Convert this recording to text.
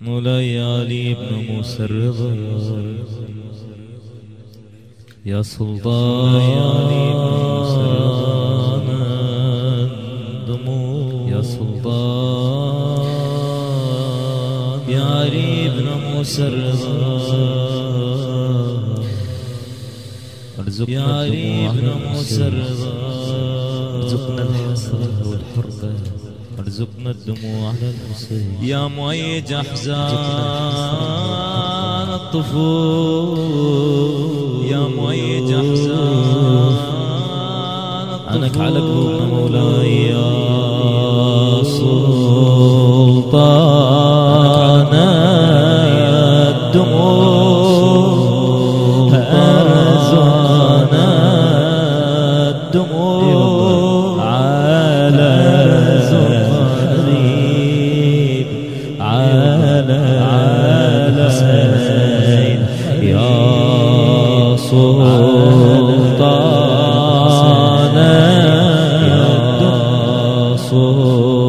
مولاي علي بن موسى الرضا يا سلطان الدموع يا سلطان يا علي بن موسى الرضا ارزقنا يا علي بن موسى الرضا ارزقنا الحسرة والحربة ارزقنا الدموع على المصيب يا مؤيد احزان الطفول يا مؤيد احزان عنك على قلوبنا مولاي يا سلطان الدموع أرزقنا الدموع على الغريب على على حسين يا سلطان يا سلطان